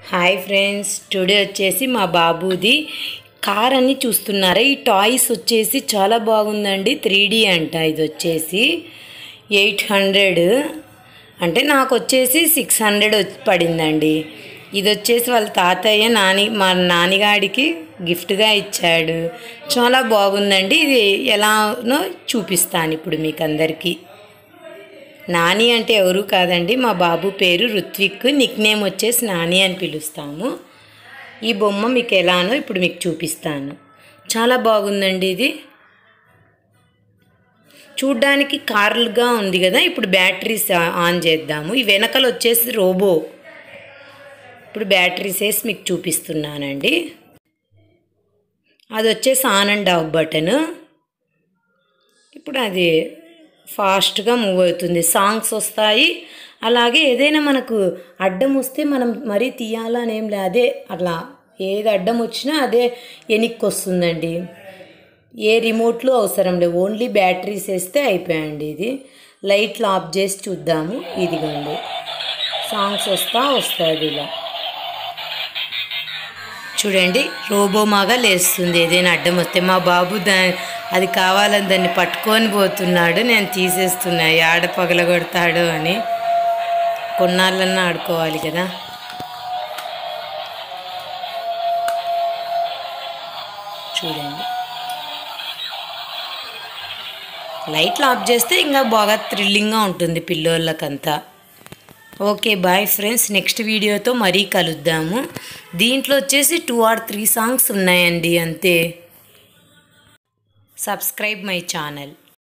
hi friends today వచ్చేసి మా బాబుది కార్ అని చూస్తున్నారా ఈ టాయ్స్ వచ్చేసి చాలా బాగుందండి త్రీ డీ అంట ఇది వచ్చేసి ఎయిట్ హండ్రెడ్ అంటే నాకు వచ్చేసి సిక్స్ హండ్రెడ్ పడిందండి ఇది వచ్చేసి వాళ్ళ తాతయ్య నాని మా నాన్నగాడికి గిఫ్ట్గా ఇచ్చాడు చాలా బాగుందండి ఇది ఎలానో చూపిస్తాను ఇప్పుడు మీకు అందరికీ నాని అంటే ఎవరు కాదండి మా బాబు పేరు రుత్విక్ నిక్ నేమ్ వచ్చేసి నాని అని పిలుస్తాము ఈ బొమ్మ మీకు ఎలానో ఇప్పుడు మీకు చూపిస్తాను చాలా బాగుందండి ఇది చూడ్డానికి కార్లుగా ఉంది కదా ఇప్పుడు బ్యాటరీస్ ఆన్ చేద్దాము ఈ వెనకలు వచ్చేసి రోబో ఇప్పుడు బ్యాటరీస్ వేసి మీకు చూపిస్తున్నానండి అది వచ్చేసి ఆన్ అండ్ ఆఫ్ బటన్ ఇప్పుడు అది ఫాస్ట్గా మూవ్ అవుతుంది సాంగ్స్ వస్తాయి అలాగే ఏదైనా మనకు అడ్డం వస్తే మనం మరీ తీయాలని ఏం లేదు అదే అట్లా ఏది అడ్డం వచ్చినా అదే వెనక్కి వస్తుందండి ఏ రిమోట్లు అవసరం లేదు ఓన్లీ బ్యాటరీస్ వేస్తే అయిపోయండి ఇది లైట్లు ఆఫ్ చేసి చూద్దాము ఇదిగోండి సాంగ్స్ వస్తా వస్తుంది ఇలా చూడండి రోబోమాగా లేస్తుంది ఏదైనా అడ్డం వస్తే మా బాబు దా అది కావాలని దాన్ని పట్టుకొని పోతున్నాడు నేను తీసేస్తున్నా ఆడ పగలగొడతాడు అని కొన్నాళ్ళన్నా ఆడుకోవాలి కదా చూడండి లైట్లు ఆఫ్ చేస్తే ఇంకా బాగా థ్రిల్లింగ్గా ఉంటుంది పిల్లోళ్ళకంతా ఓకే బాయ్ ఫ్రెండ్స్ నెక్స్ట్ వీడియోతో మరీ కలుద్దాము దీంట్లో వచ్చేసి టూ ఆర్ త్రీ సాంగ్స్ ఉన్నాయండి అంతే సబ్స్క్రైబ్ మై ఛానల్